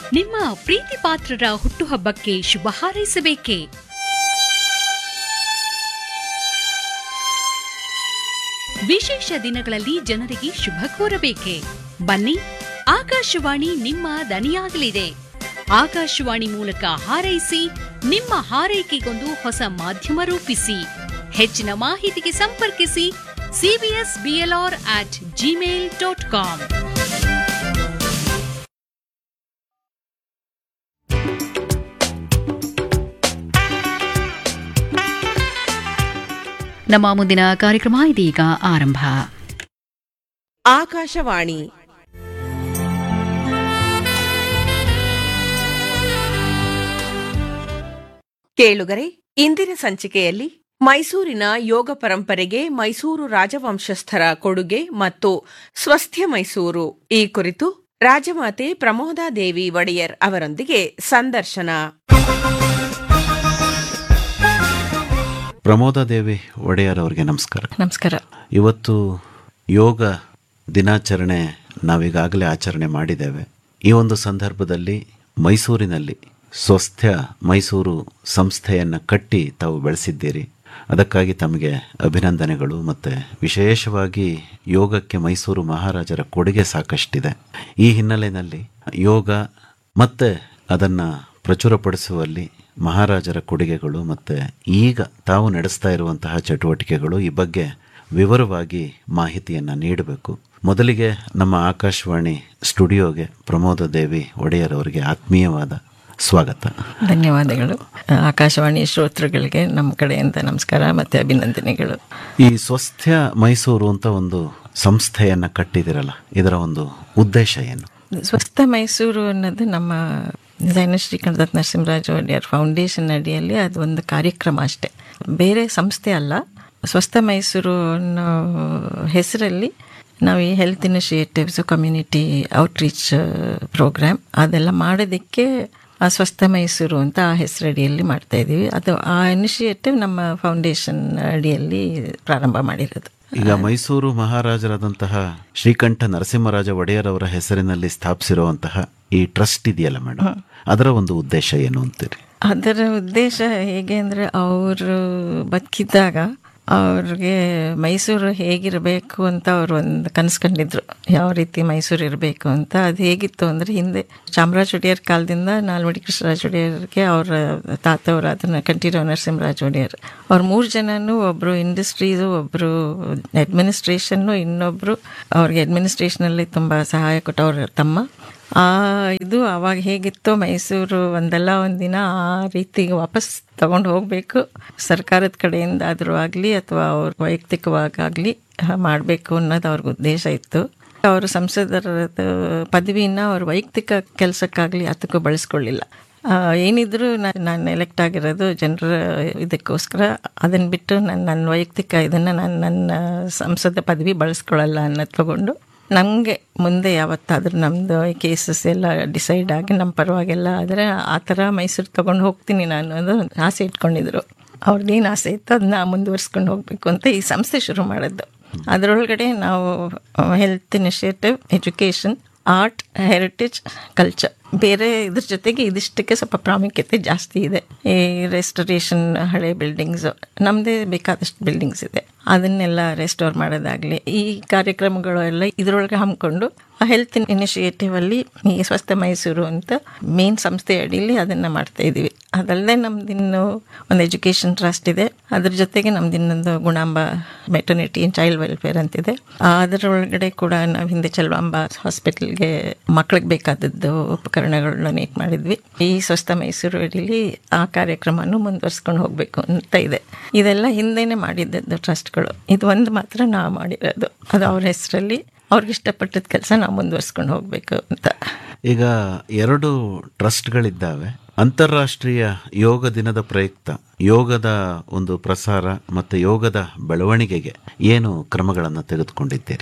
ನಿಮ್ಮ ಪ್ರೀತಿ ಪಾತ್ರರ ಹುಟ್ಟುಹಬ್ಬಕ್ಕೆ ಶುಭ ಹಾರೈಸಬೇಕೇ ವಿಶೇಷ ದಿನಗಳಲ್ಲಿ ಜನರಿಗೆ ಶುಭ ಕೋರಬೇಕೆ ಬನ್ನಿ ಆಕಾಶವಾಣಿ ನಿಮ್ಮ ದನಿಯಾಗಲಿದೆ ಆಕಾಶವಾಣಿ ಮೂಲಕ ಹಾರೈಸಿ ನಿಮ್ಮ ಹಾರೈಕೆಗೊಂದು ಹೊಸ ಮಾಧ್ಯಮ ರೂಪಿಸಿ ಹೆಚ್ಚಿನ ಮಾಹಿತಿಗೆ ಸಂಪರ್ಕಿಸಿ CBS BLR at Gmail dot com ನಮ್ಮ ಮುಂದಿನ ಕಾರ್ಯಕ್ರಮ ಇದೀಗ ಆರಂಭ ಆಕಾಶವಾಣಿ ಕೇಳುಗರೆ ಇಂದಿನ ಸಂಚಿಕೆಯಲ್ಲಿ ಮೈಸೂರಿನ ಯೋಗ ಪರಂಪರೆಗೆ ಮೈಸೂರು ರಾಜವಂಶಸ್ಥರ ಕೊಡುಗೆ ಮತ್ತು ಸ್ವಸ್ಥ್ಯ ಮೈಸೂರು ಈ ಕುರಿತು ರಾಜಮಾತೆ ಪ್ರಮೋದಾದೇವಿ ಒಡೆಯರ್ ಅವರೊಂದಿಗೆ ಸಂದರ್ಶನ ಪ್ರಮೋದಾದೇವಿ ಒಡೆಯರ್ ಅವರಿಗೆ ನಮಸ್ಕಾರ ನಮಸ್ಕಾರ ಇವತ್ತು ಯೋಗ ದಿನಾಚರಣೆ ನಾವೀಗಾಗಲೇ ಆಚರಣೆ ಮಾಡಿದ್ದೇವೆ ಈ ಒಂದು ಸಂದರ್ಭದಲ್ಲಿ ಮೈಸೂರಿನಲ್ಲಿ ಸ್ವಸ್ಥ್ಯ ಮೈಸೂರು ಸಂಸ್ಥೆಯನ್ನು ಕಟ್ಟಿ ತಾವು ಬೆಳೆಸಿದ್ದೀರಿ ಅದಕ್ಕಾಗಿ ತಮಗೆ ಅಭಿನಂದನೆಗಳು ಮತ್ತು ವಿಶೇಷವಾಗಿ ಯೋಗಕ್ಕೆ ಮೈಸೂರು ಮಹಾರಾಜರ ಕೊಡುಗೆ ಸಾಕಷ್ಟಿದೆ ಈ ಹಿನ್ನೆಲೆಯಲ್ಲಿ ಯೋಗ ಮತ್ತೆ ಅದನ್ನು ಪ್ರಚುರಪಡಿಸುವಲ್ಲಿ ಮಹಾರಾಜರ ಕೊಡುಗೆಗಳು ಮತ್ತು ಈಗ ತಾವು ನಡೆಸ್ತಾ ಇರುವಂತಹ ಚಟುವಟಿಕೆಗಳು ಈ ಬಗ್ಗೆ ವಿವರವಾಗಿ ಮಾಹಿತಿಯನ್ನು ನೀಡಬೇಕು ಮೊದಲಿಗೆ ನಮ್ಮ ಆಕಾಶವಾಣಿ ಸ್ಟುಡಿಯೋಗೆ ಪ್ರಮೋದ ದೇವಿ ಒಡೆಯರ್ ಅವರಿಗೆ ಆತ್ಮೀಯವಾದ ಸ್ವಾಗತ ಧನ್ಯವಾದಗಳು ಆಕಾಶವಾಣಿ ಶ್ರೋತೃಗಳಿಗೆ ನಮ್ಮ ಕಡೆಯಿಂದ ನಮಸ್ಕಾರ ಮತ್ತು ಅಭಿನಂದನೆಗಳು ಈ ಸ್ವಸ್ಥ್ಯ ಮೈಸೂರು ಅಂತ ಒಂದು ಸಂಸ್ಥೆಯನ್ನು ಕಟ್ಟಿದಿರಲ್ಲ ಇದರ ಒಂದು ಉದ್ದೇಶ ಏನು ಸ್ವಸ್ಥ ಮೈಸೂರು ಅನ್ನೋದು ನಮ್ಮ ಡಿಸೈನರ್ ಶ್ರೀಕಂಠದತ್ ನರಸಿಂಹರಾಜ ಒಡೆಯರ್ ಫೌಂಡೇಶನ್ ಅಡಿಯಲ್ಲಿ ಅದು ಒಂದು ಕಾರ್ಯಕ್ರಮ ಅಷ್ಟೇ ಬೇರೆ ಸಂಸ್ಥೆ ಅಲ್ಲ ಸ್ವಸ್ಥ ಮೈಸೂರು ಅನ್ನೋ ಹೆಸರಲ್ಲಿ ನಾವು ಈ health initiatives community outreach program ಅದೆಲ್ಲ ಮಾಡೋದಕ್ಕೆ ಆ ಸ್ವಸ್ಥ ಮೈಸೂರು ಅಂತ ಆ ಹೆಸರಡಿಯಲ್ಲಿ ಮಾಡ್ತಾ ಇದ್ದೀವಿ ಅದು ಆ ಇನಿಷಿಯೇಟಿವ್ ನಮ್ಮ ಫೌಂಡೇಶನ್ ಅಡಿಯಲ್ಲಿ ಪ್ರಾರಂಭ ಮಾಡಿರೋದು ಈಗ ಮೈಸೂರು ಮಹಾರಾಜರಾದಂತಹ ಶ್ರೀಕಂಠ ನರಸಿಂಹರಾಜ ಒಡೆಯರ್ ಅವರ ಹೆಸರಿನಲ್ಲಿ ಸ್ಥಾಪಿಸಿರುವಂತಹ ಈ ಟ್ರಸ್ಟ್ ಇದೆಯಲ್ಲ ಮೇಡಮ್ ಅದರ ಒಂದು ಉದ್ದೇಶ ಏನು ಅಂತೀರಿ ಅದರ ಉದ್ದೇಶ ಹೇಗೆ ಅಂದರೆ ಅವರು ಬದುಕಿದ್ದಾಗ ಅವ್ರಿಗೆ ಮೈಸೂರು ಹೇಗಿರಬೇಕು ಅಂತ ಅವರು ಒಂದು ಕನಸು ಕಂಡಿದ್ರು ಯಾವ ರೀತಿ ಮೈಸೂರು ಇರಬೇಕು ಅಂತ ಅದು ಹೇಗಿತ್ತು ಅಂದರೆ ಹಿಂದೆ ಚಾಮರಾಜ ಒಡೆಯರ್ ಕಾಲದಿಂದ ನಾಲ್ವಡಿ ಕೃಷ್ಣರಾಜ ಒಡೆಯರ್ಗೆ ಅವರ ತಾತವರು ಅದನ್ನು ಕಂಠೀರವ ನರಸಿಂಹರಾಜ ಒಡೆಯರ್ ಅವ್ರು ಮೂರು ಜನನು ಒಬ್ಬರು ಇಂಡಸ್ಟ್ರೀಸು ಒಬ್ಬರು ಅಡ್ಮಿನಿಸ್ಟ್ರೇಷನ್ನು ಇನ್ನೊಬ್ಬರು ಅವ್ರಿಗೆ ಅಡ್ಮಿನಿಸ್ಟ್ರೇಷನಲ್ಲಿ ತುಂಬ ಸಹಾಯ ಕೊಟ್ಟು ಅವ್ರ ತಮ್ಮ ಆ ಇದು ಅವಾಗ ಹೇಗಿತ್ತು ಮೈಸೂರು ಒಂದಲ್ಲ ಒಂದಿನ ಆ ರೀತಿಗೆ ವಾಪಸ್ ತಗೊಂಡು ಹೋಗಬೇಕು ಸರ್ಕಾರದ ಕಡೆಯಿಂದ ಆದರೂ ಆಗಲಿ ಅಥವಾ ಅವ್ರ ವೈಯಕ್ತಿಕವಾಗಲಿ ಮಾಡಬೇಕು ಅನ್ನೋದು ಅವ್ರಿಗೆ ಉದ್ದೇಶ ಇತ್ತು ಅವರು ಸಂಸದರ ಪದವಿನ ಅವ್ರ ವೈಯಕ್ತಿಕ ಕೆಲಸಕ್ಕಾಗಲಿ ಅದಕ್ಕೂ ಬಳಸ್ಕೊಳ್ಳಿಲ್ಲ ಏನಿದ್ರು ನಾನು ಎಲೆಕ್ಟ್ ಆಗಿರೋದು ಜನರ ಇದಕ್ಕೋಸ್ಕರ ಅದನ್ನು ಬಿಟ್ಟು ನಾನು ನನ್ನ ವೈಯಕ್ತಿಕ ಇದನ್ನು ನಾನು ನನ್ನ ಸಂಸದ ಪದವಿ ಬಳಸ್ಕೊಳ್ಳಲ್ಲ ಅನ್ನೋದು ತಗೊಂಡು ನಮಗೆ ಮುಂದೆ ಯಾವತ್ತಾದ್ರೂ ನಮ್ಮದು ಕೇಸಸ್ ಎಲ್ಲ ಡಿಸೈಡ್ ಆಗಿ ನಮ್ಮ ಪರವಾಗೆಲ್ಲ ಆದರೆ ಆ ಥರ ಮೈಸೂರು ತೊಗೊಂಡು ಹೋಗ್ತೀನಿ ನಾನು ಅದು ಆಸೆ ಇಟ್ಕೊಂಡಿದ್ರು ಅವ್ರದ್ದೇನು ಆಸೆ ಇತ್ತು ಅದನ್ನ ಮುಂದುವರ್ಸ್ಕೊಂಡು ಹೋಗಬೇಕು ಅಂತ ಈ ಸಂಸ್ಥೆ ಶುರು ಮಾಡಿದ್ದು ಅದರೊಳಗಡೆ ನಾವು health initiative education art heritage culture ಬೇರೆ ಇದ್ರ ಜೊತೆಗೆ ಇದಿಷ್ಟಕ್ಕೆ ಸ್ವಲ್ಪ ಪ್ರಾಮುಖ್ಯತೆ ಜಾಸ್ತಿ ಇದೆ ಈ ರೆಸ್ಟೋರೇಷನ್ ಹಳೆ ಬಿಲ್ಡಿಂಗ್ಸ್ ನಮ್ಮದೇ ಬೇಕಾದಷ್ಟು ಬಿಲ್ಡಿಂಗ್ಸ್ ಇದೆ ಅದನ್ನೆಲ್ಲ ರೆಸ್ಟೋರ್ ಮಾಡೋದಾಗಲಿ ಈ ಕಾರ್ಯಕ್ರಮಗಳು ಎಲ್ಲ ಇದರೊಳಗೆ ಹಮ್ಮಿಕೊಂಡು ಹೆಲ್ತ್ ಇನಿಷಿಯೇಟಿವ್ ಅಲ್ಲಿ ಈ ಸ್ವಸ್ಥ ಮೈಸೂರು ಅಂತ ಮೇನ್ ಸಂಸ್ಥೆ ಅಡಿಯಲ್ಲಿ ಅದನ್ನು ಮಾಡ್ತಾ ಇದ್ದೀವಿ ಅದಲ್ಲದೆ ನಮ್ದಿನ್ನು ಒಂದು ಎಜುಕೇಷನ್ ಟ್ರಸ್ಟ್ ಇದೆ ಅದ್ರ ಜೊತೆಗೆ ನಮ್ದು ಇನ್ನೊಂದು Gunamba maternity and child welfare ಅಂತಿದೆ ಅದರೊಳಗಡೆ ಕೂಡ ನಾವು ಹಿಂದೆ ಚಲ್ವಾಂಬ ಹಾಸ್ಪಿಟಲ್ಗೆ ಮಕ್ಳಿಗೆ ಬೇಕಾದದ್ದು ಉಪಕರಣಗಳನ್ನ ಡೊನೇಟ್ ಮಾಡಿದ್ವಿ ಈ ಸ್ವಸ್ಥ ಮೈಸೂರು ಅಡಿಲಿ ಆ ಕಾರ್ಯಕ್ರಮನೂ ಮುಂದುವರ್ಸ್ಕೊಂಡು ಹೋಗಬೇಕು ಅಂತ ಇದೆ ಇದೆಲ್ಲ ಹಿಂದೆನೆ ಮಾಡಿದ್ದದ್ದು ಟ್ರಸ್ಟ್ಗಳು ಇದು ಒಂದು ಮಾತ್ರ ನಾವು ಮಾಡಿರೋದು ಅದು ಅವ್ರ ಹೆಸರಲ್ಲಿ ಅವ್ರಿಗೆ ಇಷ್ಟಪಟ್ಟಿದ್ದ ಕೆಲಸ ನಾವು ಮುಂದುವರ್ಸ್ಕೊಂಡು ಹೋಗಬೇಕು ಅಂತ ಈಗ ಎರಡು ಟ್ರಸ್ಟ್ಗಳಿದ್ದಾವೆ ಅಂತಾರಾಷ್ಟ್ರೀಯ ಯೋಗ ದಿನದ ಪ್ರಯುಕ್ತ ಯೋಗದ ಒಂದು ಪ್ರಸಾರ ಮತ್ತು ಯೋಗದ ಬೆಳವಣಿಗೆಗೆ ಏನು ಕ್ರಮಗಳನ್ನು ತೆಗೆದುಕೊಂಡಿದ್ದೀರಿ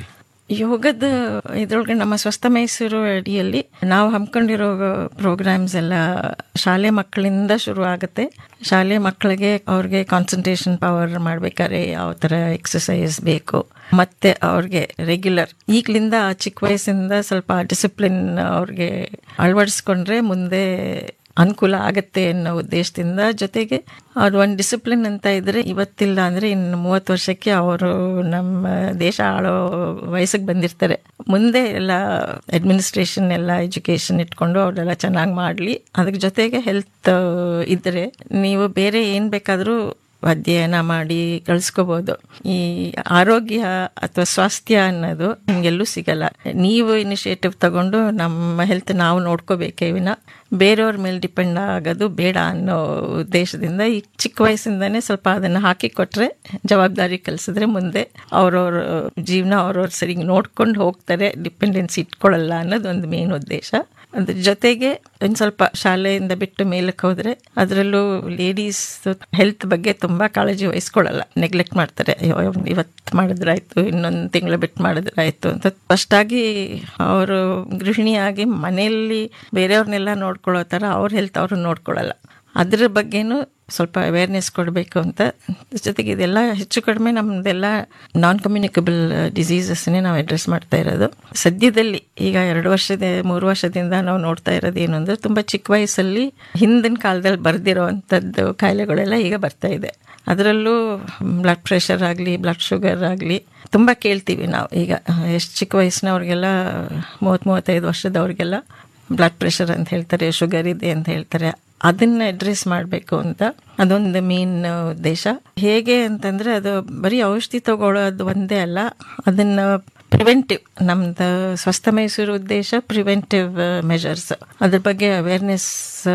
ಯೋಗದ ಇದ್ರೊಳಗೆ ನಮ್ಮ ಸ್ವಸ್ಥ ಮೈಸೂರು ಅಡಿಯಲ್ಲಿ ನಾವು ಹಮ್ಮಿಕೊಂಡಿರೋ ಪ್ರೋಗ್ರಾಮ್ಸ್ ಎಲ್ಲ ಶಾಲೆ ಮಕ್ಕಳಿಂದ ಶುರು ಆಗುತ್ತೆ ಶಾಲೆ ಮಕ್ಕಳಿಗೆ ಅವ್ರಿಗೆ ಕಾನ್ಸಂಟ್ರೇಷನ್ ಪವರ್ ಮಾಡ್ಬೇಕಾದ್ರೆ ಯಾವ ಥರ ಎಕ್ಸಸೈಸ್ ಬೇಕು ಮತ್ತೆ ಅವ್ರಿಗೆ ರೆಗ್ಯುಲರ್ ಈಗಲಿಂದ ಚಿಕ್ಕ ವಯಸ್ಸಿಂದ ಸ್ವಲ್ಪ ಡಿಸಿಪ್ಲಿನ್ ಅವ್ರಿಗೆ ಅಳವಡಿಸ್ಕೊಂಡ್ರೆ ಮುಂದೆ ಅನುಕೂಲ ಆಗತ್ತೆ ಅನ್ನೋ ಉದ್ದೇಶದಿಂದ ಜೊತೆಗೆ ಅವ್ರು ಒಂದು ಡಿಸಿಪ್ಲಿನ್ ಅಂತ ಇದ್ರೆ ಇವತ್ತಿಲ್ಲ ಅಂದ್ರೆ ಇನ್ನು ಮೂವತ್ತು ವರ್ಷಕ್ಕೆ ಅವರು ನಮ್ಮ ದೇಶ ಆಳೋ ವಯಸ್ಸಿಗೆ ಬಂದಿರ್ತಾರೆ ಮುಂದೆ ಎಲ್ಲ ಅಡ್ಮಿನಿಸ್ಟ್ರೇಷನ್ ಎಲ್ಲ ಎಜುಕೇಶನ್ ಇಟ್ಕೊಂಡು ಅವರೆಲ್ಲ ಚೆನ್ನಾಗಿ ಮಾಡಲಿ ಅದ್ರ ಜೊತೆಗೆ ಹೆಲ್ತ್ ಇದ್ರೆ ನೀವು ಬೇರೆ ಏನು ಬೇಕಾದರೂ ಅಧ್ಯಯನ ಮಾಡಿ ಕಳಿಸ್ಕೋಬಹುದು ಈ ಆರೋಗ್ಯ ಅಥವಾ ಸ್ವಾಸ್ಥ್ಯ ಅನ್ನೋದು ನಿಮ್ಗೆಲ್ಲೂ ಸಿಗಲ್ಲ ನೀವು ಇನಿಷಿಯೇಟಿವ್ ತಗೊಂಡು ನಮ್ಮ ಹೆಲ್ತ್ ನಾವು ನೋಡ್ಕೋಬೇಕೇ ವಿನ ಬೇರೆಯವ್ರ ಮೇಲೆ ಡಿಪೆಂಡ್ ಆಗೋದು ಬೇಡ ಅನ್ನೋ ಉದ್ದೇಶದಿಂದ ಈ ಚಿಕ್ಕ ವಯಸ್ಸಿಂದನೇ ಸ್ವಲ್ಪ ಅದನ್ನು ಹಾಕಿ ಕೊಟ್ರೆ ಜವಾಬ್ದಾರಿ ಕಲಿಸಿದ್ರೆ ಮುಂದೆ ಅವ್ರವ್ರ ಜೀವನ ಅವ್ರವ್ರ ಸರಿ ನೋಡ್ಕೊಂಡು ಹೋಗ್ತಾರೆ ಡಿಪೆಂಡೆನ್ಸಿ ಇಟ್ಕೊಳ್ಳಲ್ಲ ಅನ್ನೋದು ಒಂದು ಮೇನ್ ಉದ್ದೇಶ ಅದ್ರ ಜೊತೆಗೆ ಒಂದು ಸ್ವಲ್ಪ ಶಾಲೆಯಿಂದ ಬಿಟ್ಟು ಮೇಲಕ್ಕೆ ಹೋದ್ರೆ ಅದರಲ್ಲೂ ಲೇಡೀಸ್ ಹೆಲ್ತ್ ಬಗ್ಗೆ ತುಂಬಾ ಕಾಳಜಿ ವಹಿಸ್ಕೊಳ್ಳಲ್ಲ ನೆಗ್ಲೆಕ್ಟ್ ಮಾಡ್ತಾರೆ ಅಯ್ಯೋ ಇವತ್ತು ಮಾಡಿದ್ರಾಯ್ತು ಇನ್ನೊಂದು ತಿಂಗಳು ಬಿಟ್ಟು ಮಾಡಿದ್ರಾಯ್ತು ಅಂತ ಫಸ್ಟಾಗಿ ಅವರು ಗೃಹಿಣಿಯಾಗಿ ಮನೆಯಲ್ಲಿ ಬೇರೆಯವ್ರನ್ನೆಲ್ಲ ನೋಡ್ಕೊಳ್ಳೋ ಥರ ಅವ್ರ ಹೆಲ್ತ್ ಅವರು ನೋಡ್ಕೊಳ್ಳಲ್ಲ ಅದ್ರ ಬಗ್ಗೆನೂ ಸ್ವಲ್ಪ ಅವೇರ್ನೆಸ್ ಕೊಡಬೇಕು ಅಂತ ಜೊತೆಗೆ ಇದೆಲ್ಲ ಹೆಚ್ಚು ಕಡಿಮೆ ನಮ್ಮದೆಲ್ಲ ನಾನ್ ಕಮ್ಯುನಿಕಬಲ್ ಡಿಸೀಸಸ್ನೇ ನಾವು ಅಡ್ರೆಸ್ ಮಾಡ್ತಾ ಇರೋದು ಸದ್ಯದಲ್ಲಿ ಈಗ ಎರಡು ವರ್ಷದ ಮೂರು ವರ್ಷದಿಂದ ನಾವು ನೋಡ್ತಾ ಇರೋದು ಏನು ಅಂದರೆ ತುಂಬ ಚಿಕ್ಕ ವಯಸ್ಸಲ್ಲಿ ಹಿಂದಿನ ಕಾಲದಲ್ಲಿ ಬರ್ದಿರೋ ಅಂಥದ್ದು ಕಾಯಿಲೆಗಳೆಲ್ಲ ಈಗ ಬರ್ತಾ ಇದೆ ಅದರಲ್ಲೂ ಬ್ಲಡ್ ಪ್ರೆಷರ್ ಆಗಲಿ ಬ್ಲಡ್ ಶುಗರ್ ಆಗಲಿ ತುಂಬ ಕೇಳ್ತೀವಿ ನಾವು ಈಗ ಎಷ್ಟು ಚಿಕ್ಕ ವಯಸ್ಸಿನವ್ರಿಗೆಲ್ಲ ಮೂವತ್ತು ಮೂವತ್ತೈದು ವರ್ಷದವ್ರಿಗೆಲ್ಲ ಬ್ಲಡ್ ಪ್ರೆಷರ್ ಅಂತ ಹೇಳ್ತಾರೆ ಶುಗರ್ ಇದೆ ಅಂತ ಹೇಳ್ತಾರೆ ಅದನ್ನ ಅಡ್ರೆಸ್ ಮಾಡಬೇಕು ಅಂತ ಅದೊಂದು ಮೇನ್ ಉದ್ದೇಶ ಹೇಗೆ ಅಂತಂದ್ರೆ ಅದು ಬರೀ ಔಷಧಿ ತಗೊಳ್ಳೋದು ಒಂದೇ ಅಲ್ಲ ಅದನ್ನ ಪ್ರಿವೆಂಟಿವ್ ನಮ್ದು ಸ್ವಸ್ಥ ಮೈಸೂರು ಉದ್ದೇಶ ಪ್ರಿವೆಂಟಿವ್ ಮೆಷರ್ಸ್ ಅದ್ರ ಬಗ್ಗೆ ಅವೇರ್ನೆಸ್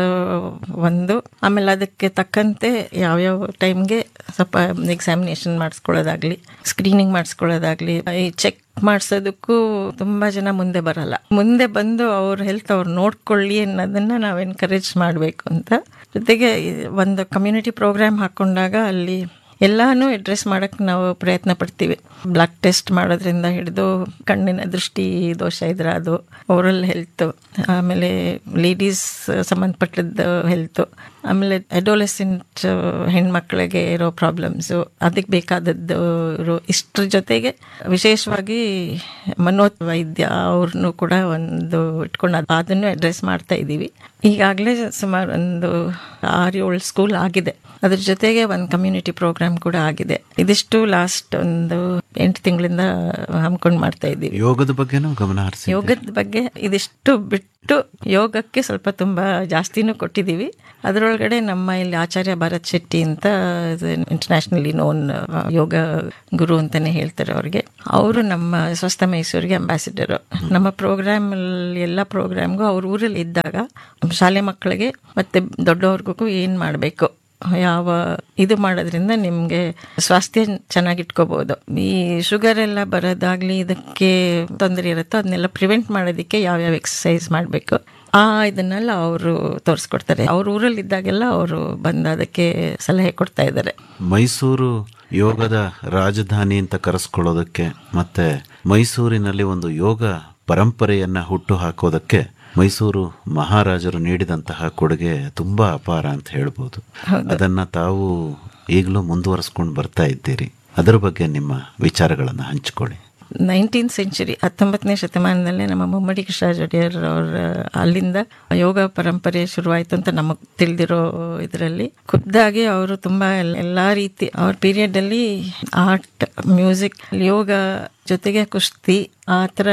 ಒಂದು ಆಮೇಲೆ ಅದಕ್ಕೆ ತಕ್ಕಂತೆ ಯಾವ್ಯಾವ ಟೈಮ್ಗೆ ಸ್ವಲ್ಪ ಎಕ್ಸಾಮಿನೇಷನ್ ಮಾಡಿಸ್ಕೊಳ್ಳೋದಾಗ್ಲಿ ಸ್ಕ್ರೀನಿಂಗ್ ಮಾಡಿಸ್ಕೊಳ್ಳೋದಾಗ್ಲಿ ಈ ಚೆಕ್ ಮಾಡಿಸೋದಕ್ಕೂ ತುಂಬಾ ಜನ ಮುಂದೆ ಬರಲ್ಲ ಮುಂದೆ ಬಂದು ಅವ್ರ ಹೆಲ್ತ್ ಅವ್ರು ನೋಡ್ಕೊಳ್ಳಿ ಅನ್ನೋದನ್ನ ನಾವು ಎನ್ಕರೇಜ್ ಮಾಡಬೇಕು ಅಂತ ಜೊತೆಗೆ ಒಂದು ಕಮ್ಯುನಿಟಿ ಪ್ರೋಗ್ರಾಮ್ ಹಾಕೊಂಡಾಗ ಅಲ್ಲಿ ಎಲ್ಲಾನು ಅಡ್ರೆಸ್ ಮಾಡಕ್ಕೆ ನಾವು ಪ್ರಯತ್ನ ಪಡ್ತೀವಿ ಬ್ಲಡ್ ಟೆಸ್ಟ್ ಮಾಡೋದ್ರಿಂದ ಹಿಡಿದು ಕಣ್ಣಿನ ದೃಷ್ಟಿ ದೋಷ ಇದ್ರೆ ಅದು ಓರಲ್ ಹೆಲ್ತ್ ಆಮೇಲೆ ಲೇಡೀಸ್ ಸಂಬಂಧಪಟ್ಟದ್ದು ಹೆಲ್ತ್ ಆಮೇಲೆ ಅಡೋಲೆಸೆಂಟ್ ಹೆಣ್ಮಕ್ಳಿಗೆ ಇರೋ ಪ್ರಾಬ್ಲಮ್ಸು ಅದಕ್ಕೆ ಬೇಕಾದದ್ದು ಇಷ್ಟ್ರ ಜೊತೆಗೆ ವಿಶೇಷವಾಗಿ ಮನೋತ್ ವೈದ್ಯ ಅವ್ರನ್ನು ಕೂಡ ಒಂದು ಇಟ್ಕೊಂಡು ಅದ್- ಅದನ್ನು ಅಡ್ರೆಸ್ ಮಾಡ್ತಾ ಇದ್ದೀವಿ ಈಗಾಗಲೇ ಸುಮಾರು ಒಂದು ಆರು ಏಳು ಸ್ಕೂಲ್ ಆಗಿದೆ ಅದ್ರ ಜೊತೆಗೆ ಒಂದು ಕಮ್ಯುನಿಟಿ ಪ್ರೋಗ್ರಾಮ್ ಕೂಡ ಆಗಿದೆ ಇದಿಷ್ಟು ಲಾಸ್ಟ್ ಒಂದು ಎಂಟು ತಿಂಗಳಿಂದ ಹಮ್ಕೊಂಡು ಮಾಡ್ತಾ ಇದ್ದೀವಿ ಯೋಗದ ಬಗ್ಗೆನೂ ಗಮನ ಹರಿಸಿ ಯೋಗದ ಬಗ್ಗೆ ಇದಿಷ್ಟು ಬಿಟ್ಟು ಯೋಗಕ್ಕೆ ಸ್ವಲ್ಪ ತುಂಬಾ ಜಾಸ್ತಿನೂ ಕೊಟ್ಟಿದ್ದೀವಿ ಅದರೊಳಗಡೆ ನಮ್ಮ ಇಲ್ಲಿ ಆಚಾರ್ಯ ಭರತ್ ಶೆಟ್ಟಿ ಅಂತ ಇಂಟರ್ನ್ಯಾಷನಲಿ ನೋನ್ ಯೋಗ ಗುರು ಅಂತಾನೆ ಹೇಳ್ತಾರೆ ಅವ್ರಿಗೆ ಅವರು ನಮ್ಮ ಸ್ವಸ್ಥ ಮೈಸೂರಿಗೆ ಅಂಬಾಸಿಡರ್ ನಮ್ಮ ಪ್ರೋಗ್ರಾಮ್ ಎಲ್ಲ ಪ್ರೋಗ್ರಾಮ್ಗೂ ಅವ್ರ ಊರಲ್ಲಿ ಇದ್ದಾಗ ಶಾಲೆ ಮಕ್ಕಳಿಗೆ ಮತ್ತೆ ದೊಡ್ಡವ್ರಿಗೂ ಏನ್ ಮಾಡಬೇಕು ಯಾವ ಇದು ಮಾಡೋದ್ರಿಂದ ನಿಮಗೆ ಸ್ವಾಸ್ಥ್ಯ ಚೆನ್ನಾಗಿ ಇಟ್ಕೋಬಹುದು ಈ ಶುಗರ್ ಎಲ್ಲ ಬರೋದಾಗ್ಲಿ ಇದಕ್ಕೆ ತೊಂದರೆ ಇರುತ್ತೋ ಅದನ್ನೆಲ್ಲ ಪ್ರಿವೆಂಟ್ ಮಾಡೋದಕ್ಕೆ ಯಾವ್ಯಾವ ಎಕ್ಸಸೈಸ್ ಮಾಡಬೇಕು ಆ ಇದನ್ನೆಲ್ಲ ಅವರು ತೋರಿಸ್ಕೊಡ್ತಾರೆ ಅವ್ರ ಊರಲ್ಲಿ ಇದ್ದಾಗೆಲ್ಲ ಅವರು ಬಂದು ಅದಕ್ಕೆ ಸಲಹೆ ಕೊಡ್ತಾ ಇದ್ದಾರೆ ಮೈಸೂರು ಯೋಗದ ರಾಜಧಾನಿ ಅಂತ ಕರೆಸ್ಕೊಳ್ಳೋದಕ್ಕೆ ಮತ್ತೆ ಮೈಸೂರಿನಲ್ಲಿ ಒಂದು ಯೋಗ ಪರಂಪರೆಯನ್ನ ಹುಟ್ಟು ಹಾಕೋದಕ್ಕೆ ಮೈಸೂರು ಮಹಾರಾಜರು ನೀಡಿದಂತಹ ಕೊಡುಗೆ ತುಂಬಾ ಅಪಾರ ಅಂತ ಹೇಳ್ಬೋದು ಅದನ್ನ ತಾವು ಈಗಲೂ ಮುಂದುವರಿಸ್ಕೊಂಡು ಬರ್ತಾ ಇದ್ದೀರಿ ಅದರ ಬಗ್ಗೆ ನಿಮ್ಮ ವಿಚಾರಗಳನ್ನ ಹಂಚಿಕೊಳ್ಳಿ ನೈನ್ಟೀನ್ ಸೆಂಚುರಿ ಹತ್ತೊಂಬತ್ತನೇ ಶತಮಾನದಲ್ಲೇ ನಮ್ಮ ಮುಮ್ಮಡಿ ಕೃಷ್ಣರಾಜ ಒಡೆಯರ್ ಅವರ ಅಲ್ಲಿಂದ ಯೋಗ ಪರಂಪರೆ ಶುರುವಾಯಿತು ಅಂತ ನಮಗೆ ತಿಳಿದಿರೋ ಇದರಲ್ಲಿ ಖುದ್ದಾಗಿ ಅವರು ತುಂಬಾ ಎಲ್- ಎಲ್ಲಾ ರೀತಿ ಅವ್ರ ಪೀರಿಯಡ್ ಅಲ್ಲಿ ಆರ್ಟ್ ಮ್ಯೂಸಿಕ್ ಯೋಗ ಜೊತೆಗೆ ಕುಸ್ತಿ ಆ ಥರ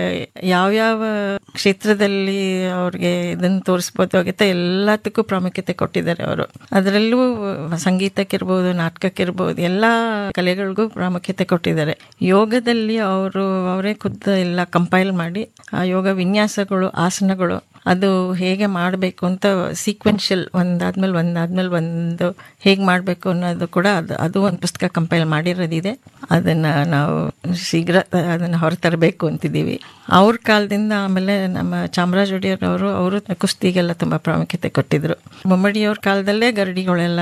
ಯಾವ್ಯಾವ ಕ್ಷೇತ್ರದಲ್ಲಿ ಅವ್ರಿಗೆ ಇದನ್ನು ತೋರಿಸ್ಬೋದು ಆಗುತ್ತೆ ಎಲ್ಲದಕ್ಕೂ ಪ್ರಾಮುಖ್ಯತೆ ಕೊಟ್ಟಿದ್ದಾರೆ ಅವರು ಅದರಲ್ಲೂ ಸಂಗೀತಕ್ಕಿರ್ಬೋದು ನಾಟಕಕ್ಕಿರ್ಬೋದು ಎಲ್ಲ ಕಲೆಗಳಿಗೂ ಪ್ರಾಮುಖ್ಯತೆ ಕೊಟ್ಟಿದ್ದಾರೆ ಯೋಗದಲ್ಲಿ ಅವರು ಅವರೇ ಖುದ್ದು ಎಲ್ಲ ಕಂಪೈಲ್ ಮಾಡಿ ಆ ಯೋಗ ವಿನ್ಯಾಸಗಳು ಆಸನಗಳು ಅದು ಹೇಗೆ ಮಾಡಬೇಕು ಅಂತ ಸೀಕ್ವೆನ್ಷಿಯಲ್ ಒಂದಾದ್ಮೇಲೆ ಒಂದಾದ್ಮೇಲೆ ಒಂದು ಹೇಗೆ ಮಾಡಬೇಕು ಅನ್ನೋದು ಕೂಡ ಅದು ಅದು ಒಂದು ಪುಸ್ತಕ ಕಂಪೈಲ್ ಮಾಡಿರೋದಿದೆ ಅದನ್ನ ನಾವು ಶೀಘ್ರ ಅದನ್ನ ಹೊರತರಬೇಕು ಅಂತಿದ್ದೀವಿ ಅವ್ರ ಕಾಲದಿಂದ ಆಮೇಲೆ ನಮ್ಮ ಚಾಮರಾಜ ಒಡೆಯರ್ ಅವರು ಅವರು ಕುಸ್ತಿಗೆಲ್ಲ ತುಂಬಾ ಪ್ರಾಮುಖ್ಯತೆ ಕೊಟ್ಟಿದ್ರು ಮುಮ್ಮಡಿಯವ್ರ ಕಾಲದಲ್ಲೇ ಗರಡಿಗಳೆಲ್ಲ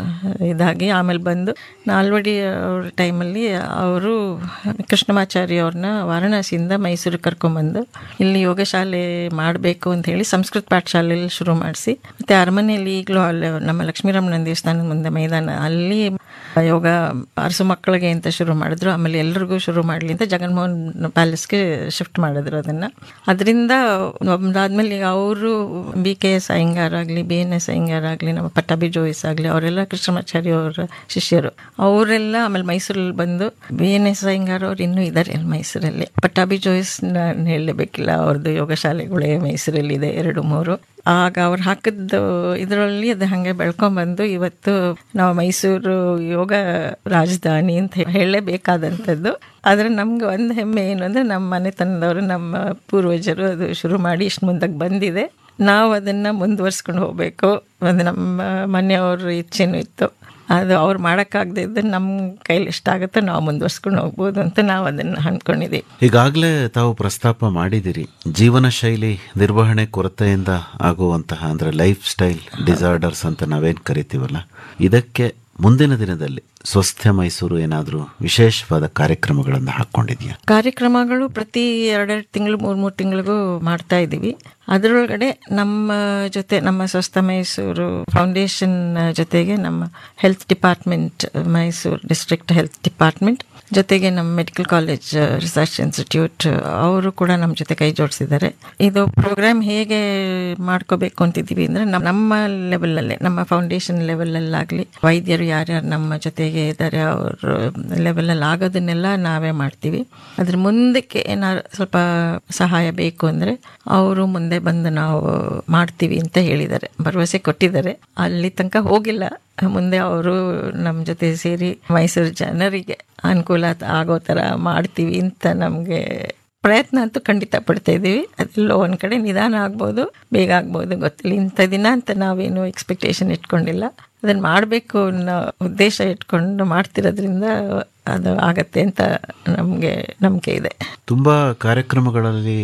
ಇದಾಗಿ ಆಮೇಲೆ ಬಂದು ನಾಲ್ವಡಿ ಅವ್ರ ಟೈಮಲ್ಲಿ ಅವರು ಕೃಷ್ಣಮಾಚಾರಿ ಅವ್ರನ್ನ ವಾರಣಾಸಿಯಿಂದ ಮೈಸೂರಿಗೆ ಕರ್ಕೊಂಬಂದು ಇಲ್ಲಿ ಯೋಗ ಶಾಲೆ ಮಾಡಬೇಕು ಅಂತ ಹೇಳಿ ಸಂಸ್ಕೃತ ಪಾಠಶಾಲೆಯಲ್ಲಿ ಶುರು ಮಾಡಿಸಿ ಮತ್ತೆ ಅರಮನೆಯಲ್ಲಿ ಈಗಲೂ ಅಲ್ಲಿ ನಮ್ಮ ಲಕ್ಷ್ಮೀರಾಮನ ದೇವಸ್ಥಾನದ ಮುಂದೆ ಮೈದಾನ ಅಲ್ಲಿ ಯೋಗ ಅರಸು ಮಕ್ಕಳಿಗೆ ಅಂತ ಶುರು ಮಾಡಿದ್ರು ಆಮೇಲೆ ಎಲ್ರಿಗೂ ಶುರು ಮಾಡಲಿ ಅಂತ ಜಗನ್ಮೋಹನ್ ಪ್ಯಾಲೇಸ್ಗೆ ಶಿಫ್ಟ್ ಮಾಡಿದ್ರು ಅದನ್ನ ಅದರಿಂದ ಒಂದಾದ್ಮೇಲೆ ಈಗ ಅವರು ಬಿ ಕೆ ಎಸ್ ಅಯ್ಯಂಗಾರ್ ಆಗಲಿ ಬಿ ಎನ್ ಎಸ್ ಅಯ್ಯಂಗಾರ್ ಆಗಲಿ ನಮ್ಮ ಪಟ್ಟಾಭಿ ಜೋಯಿಸ್ ಆಗಲಿ ಅವರೆಲ್ಲ ಕೃಷ್ಣಮಾಚಾರ್ಯ ಅವರ ಶಿಷ್ಯರು ಅವರೆಲ್ಲ ಆಮೇಲೆ ಮೈಸೂರಲ್ಲಿ ಬಂದು ಬಿ ಎನ್ ಎಸ್ ಅಯ್ಯಂಗಾರ್ ಅವ್ರು ಇನ್ನೂ ಇದ್ದಾರೆ ಅಲ್ಲಿ ಮೈಸೂರಲ್ಲಿ ಪಟ್ಟಾಭಿ ಜೋಯಿಸ್ ನಾನು ಹೇಳಲೇಬೇಕಿಲ್ಲ ಅವ್ರದ್ದು ಯೋಗ ಶಾಲೆಗಳೇ ಮೈಸೂರಲ್ಲಿ ಇದೆ ಎರಡು ಮೂರು ಆಗ ಅವ್ರು ಹಾಕಿದ್ದು ಇದರಲ್ಲಿ ಅದು ಹಾಗೆ ಬೆಳ್ಕೊಂಬಂದು ಇವತ್ತು ನಾವು ಮೈಸೂರು ಯೋಗ ರಾಜಧಾನಿ ಅಂತ ಹೇಳಲೇಬೇಕಾದಂಥದ್ದು ಆದರೆ ನಮ್ಗೆ ಒಂದು ಹೆಮ್ಮೆ ಏನು ಅಂದರೆ ನಮ್ಮ ಮನೆತನದವರು ನಮ್ಮ ಪೂರ್ವಜರು ಅದು ಶುರು ಮಾಡಿ ಇಷ್ಟು ಮುಂದಕ್ಕೆ ಬಂದಿದೆ ನಾವು ಅದನ್ನು ಮುಂದುವರ್ಸ್ಕೊಂಡು ಹೋಗಬೇಕು ಒಂದು ನಮ್ಮ ಮನೆಯವ್ರ ಇಚ್ಛೆನೂ ಇತ್ತು ಅದು ಅವ್ರು ಮಾಡೋಕ್ಕಾಗದೇ ಇದ್ದರೆ ನಮ್ಮ ಕೈಲಿ ಎಷ್ಟಾಗುತ್ತೋ ನಾವು ಮುಂದುವರ್ಸ್ಕೊಂಡು ಹೋಗ್ಬೋದು ಅಂತ ನಾವು ಅದನ್ನು ಅಂದ್ಕೊಂಡಿದ್ದೀವಿ ಈಗಾಗಲೇ ತಾವು ಪ್ರಸ್ತಾಪ ಮಾಡಿದಿರಿ ಜೀವನ ಶೈಲಿ ನಿರ್ವಹಣೆ ಕೊರತೆಯಿಂದ ಆಗುವಂತಹ ಅಂದ್ರೆ ಲೈಫ್ ಸ್ಟೈಲ್ ಡಿಸಾರ್ಡರ್ಸ್ ಅಂತ ನಾವೇನ್ ಕರಿತೀವಲ್ಲ ಇದಕ್ಕೆ ಮುಂದಿನ ದಿನದಲ್ಲಿ ಸ್ವಸ್ಥ ಮೈಸೂರು ಏನಾದರೂ ವಿಶೇಷವಾದ ಕಾರ್ಯಕ್ರಮಗಳನ್ನು ಹಾಕೊಂಡಿದ್ಯಾ ಕಾರ್ಯಕ್ರಮಗಳು ಪ್ರತಿ ಎರಡೆರಡು ತಿಂಗಳು ಮೂರು ಮೂರು ತಿಂಗಳಿಗೂ ಮಾಡ್ತಾ ಇದ್ದೀವಿ ಅದರೊಳಗಡೆ ನಮ್ಮ ಜೊತೆ ನಮ್ಮ ಸ್ವಸ್ಥ ಮೈಸೂರು ಫೌಂಡೇಶನ್ ಜೊತೆಗೆ ನಮ್ಮ health department Mysuru district health department ಜೊತೆಗೆ ನಮ್ಮ ಮೆಡಿಕಲ್ ಕಾಲೇಜ್ ರಿಸರ್ಚ್ ಇನ್ಸ್ಟಿಟ್ಯೂಟ್ ಅವರು ಕೂಡ ನಮ್ಮ ಜೊತೆ ಕೈ ಜೋಡಿಸಿದ್ದಾರೆ ಇದು ಪ್ರೋಗ್ರಾಮ್ ಹೇಗೆ ಮಾಡ್ಕೋಬೇಕು ಅಂತಿದ್ದೀವಿ ಅಂದರೆ ನಮ್ಮ ನಮ್ಮ ಲೆವೆಲಲ್ಲೇ ನಮ್ಮ ಫೌಂಡೇಶನ್ ಲೆವೆಲಲ್ಲಾಗಲಿ ವೈದ್ಯರು ಯಾರ್ಯಾರು ನಮ್ಮ ಜೊತೆಗೆ ಇದ್ದಾರೆ ಅವ್ರ ಲೆವೆಲಲ್ಲಿ ಆಗೋದನ್ನೆಲ್ಲ ನಾವೇ ಮಾಡ್ತೀವಿ ಅದ್ರ ಮುಂದಕ್ಕೆ ಏನಾದ್ರು ಸ್ವಲ್ಪ ಸಹಾಯ ಬೇಕು ಅಂದರೆ ಅವರು ಮುಂದೆ ಬಂದು ನಾವು ಮಾಡ್ತೀವಿ ಅಂತ ಹೇಳಿದ್ದಾರೆ ಭರವಸೆ ಕೊಟ್ಟಿದ್ದಾರೆ ಅಲ್ಲಿ ತನಕ ಹೋಗಿಲ್ಲ ಮುಂದೆ ಅವರು ನಮ್ಮ ಜೊತೆ ಸೇರಿ ಮೈಸೂರು ಜನರಿಗೆ ಅನುಕೂಲ ಆಗೋ ಥರ ಮಾಡ್ತೀವಿ ಅಂತ ನಮಗೆ ಪ್ರಯತ್ನ ಅಂತೂ ಖಂಡಿತ ಪಡ್ತಾ ಇದ್ದೀವಿ ಅದೆಲ್ಲೋ ಒಂದು ಕಡೆ ನಿಧಾನ ಆಗ್ಬೋದು ಬೇಗ ಆಗ್ಬೋದು ಗೊತ್ತಿಲ್ಲ ಇಂಥ ದಿನ ಅಂತ ನಾವೇನು ಎಕ್ಸ್ಪೆಕ್ಟೇಷನ್ ಇಟ್ಕೊಂಡಿಲ್ಲ ಅದನ್ನು ಮಾಡಬೇಕು ಅನ್ನೋ ಉದ್ದೇಶ ಇಟ್ಕೊಂಡು ಮಾಡ್ತಿರೋದ್ರಿಂದ ಅದು ಆಗತ್ತೆ ಅಂತ ನಮಗೆ ನಂಬಿಕೆ ಇದೆ ತುಂಬಾ ಕಾರ್ಯಕ್ರಮಗಳಲ್ಲಿ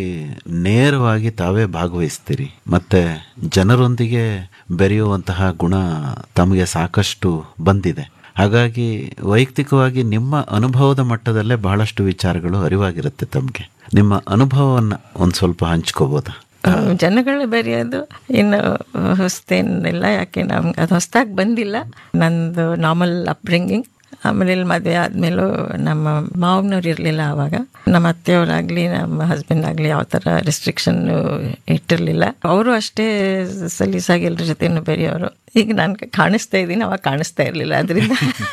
ನೇರವಾಗಿ ತಾವೇ ಭಾಗವಹಿಸ್ತೀರಿ ಮತ್ತೆ ಜನರೊಂದಿಗೆ ಬೆರೆಯುವಂತಹ ಗುಣ ತಮಗೆ ಸಾಕಷ್ಟು ಬಂದಿದೆ ಹಾಗಾಗಿ ವೈಯಕ್ತಿಕವಾಗಿ ನಿಮ್ಮ ಅನುಭವದ ಮಟ್ಟದಲ್ಲೇ ಬಹಳಷ್ಟು ವಿಚಾರಗಳು ಅರಿವಾಗಿರುತ್ತೆ ತಮಗೆ ನಿಮ್ಮ ಅನುಭವವನ್ನ ಒಂದ್ ಸ್ವಲ್ಪ ಹಂಚ್ಕೋಬೋದಾ ಜನಗಳು ಬೆರೆಯೋದು ಇನ್ನು ಹೊಸ್ತೇನಿಲ್ಲ ಯಾಕೆ ನಮ್ಗೆ ಅದು ಹೊಸ್ದಾಗಿ ಬಂದಿಲ್ಲ ನಂದು ನಾರ್ಮಲ್ ಅಪ್ಬ್ರಿಂಗಿಂಗ್ ಆಮೇಲೆ ಇಲ್ಲಿ ಮದುವೆ ಆದಮೇಲೂ ನಮ್ಮ ಮಾವನವ್ರು ಇರಲಿಲ್ಲ ಆವಾಗ ನಮ್ಮ ಅತ್ತೆಯವರಾಗಲಿ ನಮ್ಮ ಹಸ್ಬೆಂಡ್ ಆಗಲಿ ಯಾವ ಥರ ರೆಸ್ಟ್ರಿಕ್ಷನ್ ಇಟ್ಟಿರಲಿಲ್ಲ ಅವರು ಅಷ್ಟೇ ಸಲೀಸಾಗಿ ಎಲ್ಲರ ಜೊತೆನೂ ಬೆರೆಯೋರು ಈಗ ನಾನು ಕಾಣಿಸ್ತಾ ಇದ್ದೀನಿ ಅವಾಗ ಕಾಣಿಸ್ತಾ ಇರಲಿಲ್ಲ ಅದರಿಂದ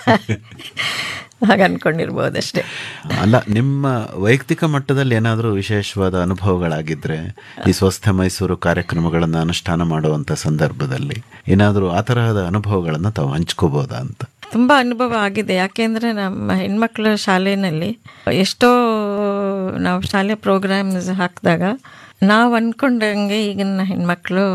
ಹಾಗೆ ಅನ್ಕೊಂಡಿರ್ಬೋದಷ್ಟೇ ಅಲ್ಲ ನಿಮ್ಮ ವೈಯಕ್ತಿಕ ಮಟ್ಟದಲ್ಲಿ ಏನಾದರೂ ವಿಶೇಷವಾದ ಅನುಭವಗಳಾಗಿದ್ರೆ ಈ ಸ್ವಸ್ಥ ಮೈಸೂರು ಕಾರ್ಯಕ್ರಮಗಳನ್ನು ಅನುಷ್ಠಾನ ಮಾಡುವಂತ ಸಂದರ್ಭದಲ್ಲಿ ಏನಾದರೂ ಆ ತರಹದ ಅನುಭವಗಳನ್ನು ತಾವು ಹಂಚ್ಕೋಬೋದಾ ಅಂತ ತುಂಬ ಅನುಭವ ಆಗಿದೆ ಯಾಕೆಂದರೆ ನಮ್ಮ ಹೆಣ್ಮಕ್ಳ ಶಾಲೆಯಲ್ಲಿ ಎಷ್ಟೋ ನಾವು ಶಾಲೆ ಪ್ರೋಗ್ರಾಮ್ಸ್ ಹಾಕಿದಾಗ ನಾವು ಅಂದ್ಕೊಂಡಂಗೆ ಈಗಿನ ಹೆಣ್ಮಕ್ಳು